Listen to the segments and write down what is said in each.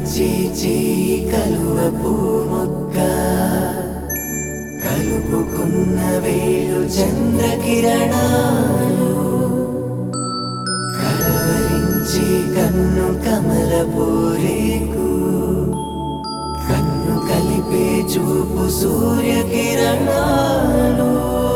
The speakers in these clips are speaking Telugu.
కలవరించి చేయి కలువ పూమొక్క కలుపుకున్న వేలు చంద్రకిరణాలు కలవరించి కన్ను కమల పూరేకు కన్ను కలిపే చూపు సూర్యకిరణాలు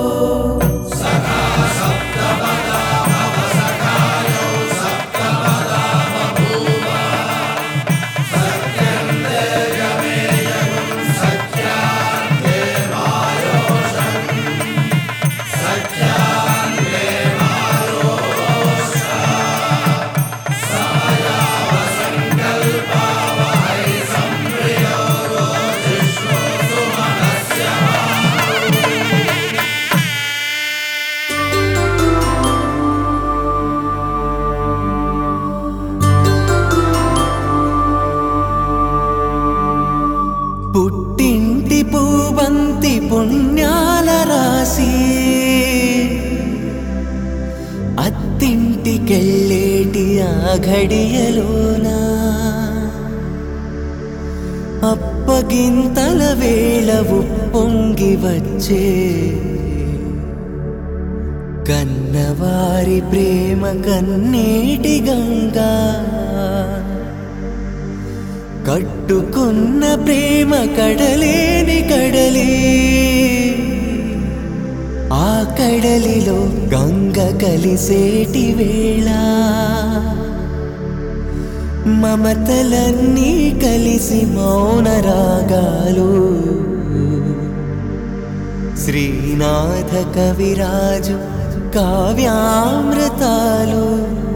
పుట్టింటి పూవంతి పుణ్యాల రాసి అత్తింటికెళ్ళేటి ఆ ఘడియలోనా అప్పగింతల వేళ ఉప్పొంగి వచ్చే కన్నవారి ప్రేమ కన్నీటి గంగా కట్టుకున్న ప్రేమ కడలేని కడలి ఆ కడలిలో గంగ కలిసేటి వేళ మమతలన్నీ కలిసి మౌన రాగాలు శ్రీనాథ కవిరాజు కావ్యామృతాలు